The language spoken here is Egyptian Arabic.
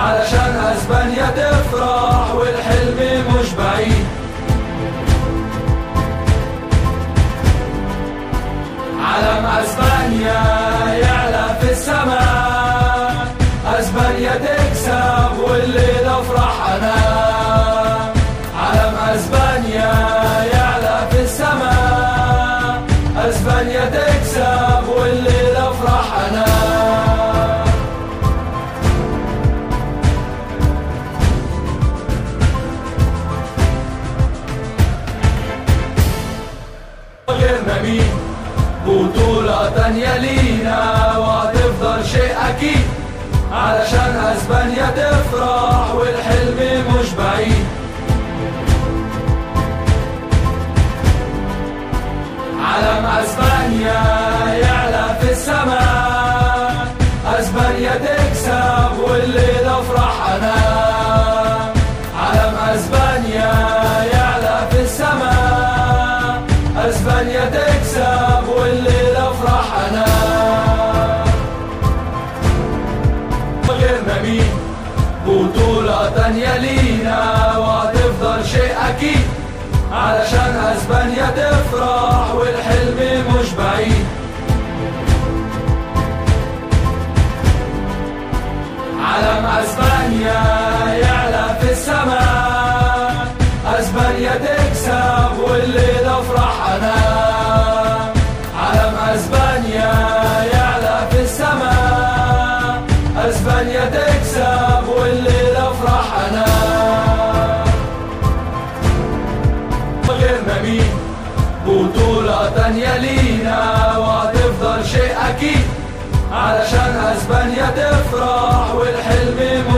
علشان اسبانيا تفرح والحلم مش بعيد علم اسبانيا يعلى في السماء اسبانيا تكسب والليله افرح انا علم اسبانيا يعلى في السماء اسبانيا تكسب والليله افرح انا غيرنا مين بطولة تانية لينا وهتفضل شيء أكيد علشان أسبانيا تفرح والحلم مش بعيد علم أسبانيا يعلى في السماء أسبانيا تكسب والليلة أفرح أنا علم أسبانيا يعلى في السماء أسبانيا تكسب والليلة أفرح أنا غيرنا مين بطولة تانية لينا وهتفضل شيء أكيد علشان أسبانيا تفرح والحلم مش بعيد علم أسبانيا يعلى في السماء أسبانيا تكسب والليلة أفرح أنا علم أسبانيا يعلى في السماء أسبانيا تكسب والليلة أفرح أنا غيرنا مين بطولة تانية لينا وهتفضل شيء أكيد علشان أسبانيا تفرح والحلم